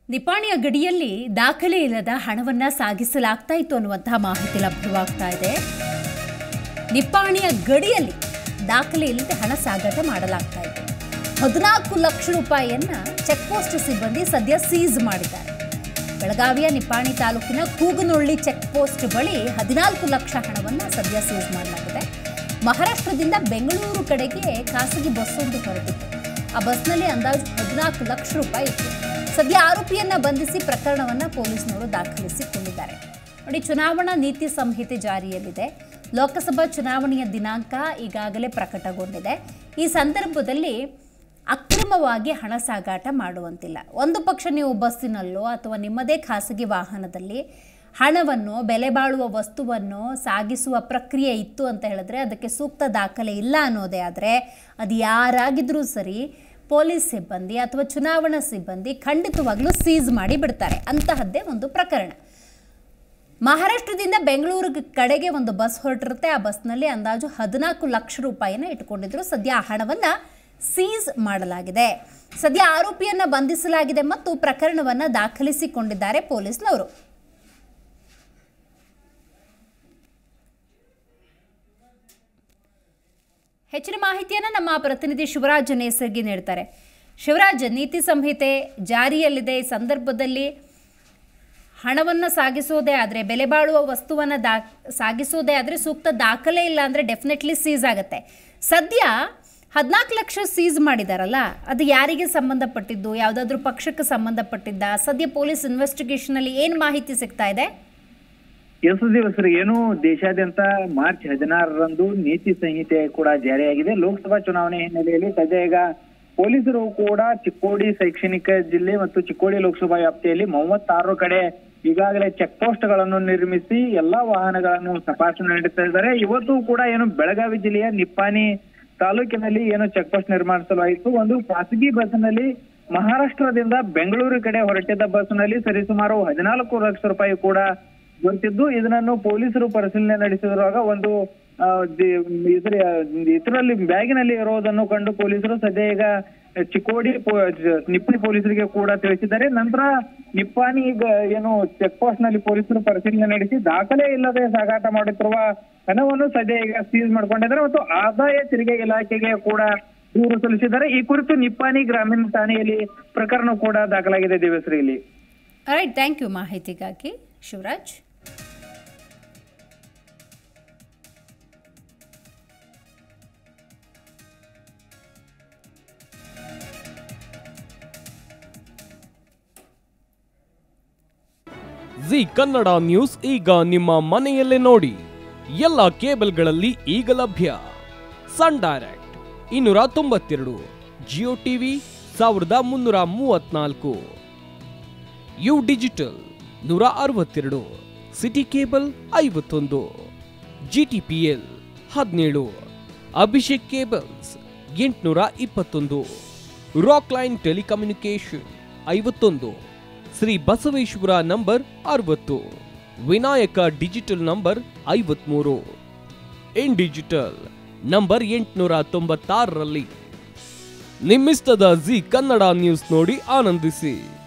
ನಿಪಾಣಿಯ ಗಡಿಯಲ್ಲಿ ದಾಖಲೆ ಇಲ್ಲದ ಹಣವನ್ನ ಸಾಗಿಸಲಾಗ್ತಾ ಇತ್ತು ಅನ್ನುವಂತಹ ಮಾಹಿತಿ ಲಭ್ಯವಾಗ್ತಾ ಇದೆ ನಿಪ್ಪಾಣಿಯ ಗಡಿಯಲ್ಲಿ ದಾಖಲೆ ಇಲ್ಲದೆ ಹಣ ಸಾಗಾಟ ಮಾಡಲಾಗ್ತಾ ಇದೆ ಹದಿನಾಲ್ಕು ಲಕ್ಷ ರೂಪಾಯಿಯನ್ನ ಚೆಕ್ ಪೋಸ್ಟ್ ಸಿಬ್ಬಂದಿ ಸದ್ಯ ಸೀಸ್ ಮಾಡಿದ್ದಾರೆ ಬೆಳಗಾವಿಯ ನಿಪ್ಪಾಣಿ ತಾಲೂಕಿನ ಕೂಗನೊಳ್ಳಿ ಚೆಕ್ ಪೋಸ್ಟ್ ಬಳಿ ಹದಿನಾಲ್ಕು ಲಕ್ಷ ಹಣವನ್ನು ಸದ್ಯ ಸೀಸ್ ಮಾಡಲಾಗಿದೆ ಮಹಾರಾಷ್ಟ್ರದಿಂದ ಬೆಂಗಳೂರು ಕಡೆಗೆ ಖಾಸಗಿ ಬಸ್ಸೊಂದು ಹೊರಟಿತ್ತು ಆ ಬಸ್ನಲ್ಲಿ ಅಂದಾಜು ಹದಿನಾಲ್ಕು ಲಕ್ಷ ರೂಪಾಯಿ ಇತ್ತು ಸದ್ಯ ಆರೋಪಿಯನ್ನ ಬಂಧಿಸಿ ಪ್ರಕರಣವನ್ನ ಪೊಲೀಸ್ನವರು ದಾಖಲಿಸಿಕೊಂಡಿದ್ದಾರೆ ನೋಡಿ ಚುನಾವಣಾ ನೀತಿ ಸಂಹಿತೆ ಜಾರಿಯಲ್ಲಿದೆ ಲೋಕಸಭಾ ಚುನಾವಣೆಯ ದಿನಾಂಕ ಈಗಾಗಲೇ ಪ್ರಕಟಗೊಂಡಿದೆ ಈ ಸಂದರ್ಭದಲ್ಲಿ ಅಕ್ರಮವಾಗಿ ಹಣ ಸಾಗಾಟ ಮಾಡುವಂತಿಲ್ಲ ಒಂದು ಪಕ್ಷ ನೀವು ಬಸ್ಸಿನಲ್ಲೋ ಅಥವಾ ನಿಮ್ಮದೇ ಖಾಸಗಿ ವಾಹನದಲ್ಲಿ ಹಣವನ್ನು ಬೆಲೆ ಬಾಳುವ ವಸ್ತುವನ್ನು ಸಾಗಿಸುವ ಪ್ರಕ್ರಿಯೆ ಇತ್ತು ಅಂತ ಹೇಳಿದ್ರೆ ಅದಕ್ಕೆ ಸೂಕ್ತ ದಾಖಲೆ ಇಲ್ಲ ಅನ್ನೋದೇ ಆದರೆ ಅದು ಯಾರಾಗಿದ್ರೂ ಸರಿ ಪೊಲೀಸ್ ಸಿಬ್ಬಂದಿ ಅಥವಾ ಚುನಾವಣಾ ಸಿಬ್ಬಂದಿ ಖಂಡಿತವಾಗ್ಲೂ ಸೀಸ್ ಮಾಡಿ ಬಿಡ್ತಾರೆ ಅಂತಹದ್ದೇ ಒಂದು ಪ್ರಕರಣ ಮಹಾರಾಷ್ಟ್ರದಿಂದ ಬೆಂಗಳೂರು ಕಡೆಗೆ ಒಂದು ಬಸ್ ಹೊರಟಿರುತ್ತೆ ಆ ಬಸ್ನಲ್ಲಿ ಅಂದಾಜು ಹದಿನಾಲ್ಕು ಲಕ್ಷ ರೂಪಾಯಿನ ಇಟ್ಕೊಂಡಿದ್ರು ಸದ್ಯ ಆ ಹಣವನ್ನ ಸೀಸ್ ಮಾಡಲಾಗಿದೆ ಸದ್ಯ ಆರೋಪಿಯನ್ನ ಬಂಧಿಸಲಾಗಿದೆ ಮತ್ತು ಪ್ರಕರಣವನ್ನ ದಾಖಲಿಸಿಕೊಂಡಿದ್ದಾರೆ ಪೊಲೀಸ್ನವರು ಹೆಚ್ಚಿನ ಮಾಹಿತಿಯನ್ನು ನಮ್ಮ ಪ್ರತಿನಿಧಿ ಶಿವರಾಜ್ ನೇಸರ್ಗಿ ನೀಡ್ತಾರೆ ಶಿವರಾಜ್ ನೀತಿ ಸಂಹಿತೆ ಜಾರಿಯಲ್ಲಿದೆ ಈ ಸಂದರ್ಭದಲ್ಲಿ ಹಣವನ್ನು ಸಾಗಿಸೋದೇ ಆದರೆ ಬೆಲೆ ಬಾಳುವ ವಸ್ತುವನ್ನು ದಾ ಸಾಗಿಸೋದೇ ಆದರೆ ಸೂಕ್ತ ದಾಖಲೆ ಇಲ್ಲ ಅಂದರೆ ಡೆಫಿನೆಟ್ಲಿ ಸೀಸ್ ಆಗುತ್ತೆ ಸದ್ಯ ಹದಿನಾಲ್ಕು ಲಕ್ಷ ಸೀಸ್ ಮಾಡಿದಾರಲ್ಲ ಅದು ಯಾರಿಗೆ ಸಂಬಂಧಪಟ್ಟಿದ್ದು ಯಾವುದಾದ್ರೂ ಪಕ್ಷಕ್ಕೆ ಸಂಬಂಧಪಟ್ಟಿದ್ದ ಸದ್ಯ ಪೊಲೀಸ್ ಇನ್ವೆಸ್ಟಿಗೇಷನಲ್ಲಿ ಏನು ಮಾಹಿತಿ ಸಿಗ್ತಾ ಇದೆ ಎಷ್ಟು ದಿವಸರು ಏನು ದೇಶಾದ್ಯಂತ ಮಾರ್ಚ್ ಹದಿನಾರರಂದು ನೀತಿ ಸಂಹಿತೆ ಕೂಡ ಜಾರಿಯಾಗಿದೆ ಲೋಕಸಭಾ ಚುನಾವಣೆ ಹಿನ್ನೆಲೆಯಲ್ಲಿ ಸದ್ಯ ಈಗ ಪೊಲೀಸರು ಕೂಡ ಚಿಕ್ಕೋಡಿ ಶೈಕ್ಷಣಿಕ ಜಿಲ್ಲೆ ಮತ್ತು ಚಿಕ್ಕೋಡಿ ಲೋಕಸಭಾ ವ್ಯಾಪ್ತಿಯಲ್ಲಿ ಮೂವತ್ತಾರು ಕಡೆ ಈಗಾಗಲೇ ಚೆಕ್ ಪೋಸ್ಟ್ ಗಳನ್ನು ನಿರ್ಮಿಸಿ ಎಲ್ಲಾ ವಾಹನಗಳನ್ನು ತಪಾಸಣೆ ನಡೆಸ್ತಾ ಇದ್ದಾರೆ ಇವತ್ತು ಕೂಡ ಏನು ಬೆಳಗಾವಿ ಜಿಲ್ಲೆಯ ನಿಪ್ಪಾಣಿ ತಾಲೂಕಿನಲ್ಲಿ ಏನು ಚೆಕ್ ಪೋಸ್ಟ್ ನಿರ್ಮಾಣಿಸಲಾಯಿತು ಒಂದು ಖಾಸಗಿ ಬಸ್ನಲ್ಲಿ ಮಹಾರಾಷ್ಟ್ರದಿಂದ ಬೆಂಗಳೂರು ಕಡೆ ಹೊರಟಿದ್ದ ಬಸ್ನಲ್ಲಿ ಸರಿಸುಮಾರು ಹದಿನಾಲ್ಕು ಲಕ್ಷ ರೂಪಾಯಿ ಕೂಡ ದೊರೆತಿದ್ದು ಇದನ್ನು ಪೊಲೀಸರು ಪರಿಶೀಲನೆ ನಡೆಸಿರುವಾಗ ಒಂದು ಆ, ದಿ- ಇದ್ರ ಇದರಲ್ಲಿ ಬ್ಯಾಗಿನಲ್ಲಿ ಇರೋದನ್ನು ಕಂಡು ಪೊಲೀಸರು ಸದ್ಯ ಈಗ ಚಿಕ್ಕೋಡಿ ಪೊ- ಜ- ನಿಪ್ಪಾಣಿ ಪೊಲೀಸರಿಗೆ ಕೂಡ ತಿಳಿಸಿದ್ದಾರೆ ನಂತರ ನಿಪ್ಪಾಣಿ ಈಗ ಏನು ಚೆಕ್ ಪೋಸ್ಟ್ ನಲ್ಲಿ ಪೊಲೀಸರು ಪರಿಶೀಲನೆ ನಡೆಸಿ ದಾಖಲೆ ಇಲ್ಲದೆ ಸಾಗಾಟ ಮಾಡುತ್ತಿರುವ ಹಣವನ್ನು ಸದ್ಯ ಈಗ ಸೀಸ್ ಮಾಡ್ಕೊಂಡಿದ್ದಾರೆ ಮತ್ತು ಆದಾಯ ತೆರಿಗೆ ಇಲಾಖೆಗೆ ಕೂಡ ದೂರು ಸಲ್ಲಿಸಿದ್ದಾರೆ ಈ ಕುರಿತು ನಿಪ್ಪಾಣಿ ಗ್ರಾಮೀಣ ಠಾಣೆಯಲ್ಲಿ ಪ್ರಕರಣ ಕೂಡ ದಾಖಲಾಗಿದೆ ದೇವೇಶ್ವರಿ ಇಲ್ಲಿ ರೈಟ್ ಥ್ಯಾಂಕ್ ಯು ಮಾಹಿತಿಗಾಗಿ ಶಿವರಾಜ್ ಜಿ ಕನ್ನಡ ನ್ಯೂಸ್ ಈಗ ನಿಮ್ಮ ಮನೆಯಲ್ಲೇ ನೋಡಿ ಎಲ್ಲ ಕೇಬಲ್ಗಳಲ್ಲಿ ಈಗ ಲಭ್ಯ ಸನ್ ಡೈರೆಕ್ಟ್ ಇನ್ನೂರ ತೊಂಬತ್ತೆರಡು ಜಿಯೋ ಟಿವಿ ಸಾವಿರದ ಮುನ್ನೂರ ಮೂವತ್ನಾಲ್ಕು ಯು ಡಿಜಿಟಲ್ ನೂರ ಅರವತ್ತೆರಡು ಸಿಟಿ ಕೇಬಲ್ ಐವತ್ತೊಂದು ಜಿ ಟಿ ಪಿ ಎಲ್ ಹದಿನೇಳು ಅಭಿಷೇಕ್ ಕೇಬಲ್ಸ್ ಎಂಟುನೂರ ಇಪ್ಪತ್ತೊಂದು ರಾಕ್ ಲೈನ್ ಟೆಲಿಕಮ್ಯುನಿಕೇಶನ್ ಐವತ್ತೊಂದು ಶ್ರೀ ಬಸವೇಶ್ವರ ನಂಬರ್ ಅರವತ್ತು ವಿನಾಯಕ ಡಿಜಿಟಲ್ ನಂಬರ್ ಐವತ್ಮೂರು ಇನ್ ಡಿಜಿಟಲ್ ನಂಬರ್ ಎಂಟುನೂರ ತೊಂಬತ್ತಾರರಲ್ಲಿ ನಿಮ್ಮಿಸ್ತದ ಜಿ ಕನ್ನಡ ನ್ಯೂಸ್ ನೋಡಿ ಆನಂದಿಸಿ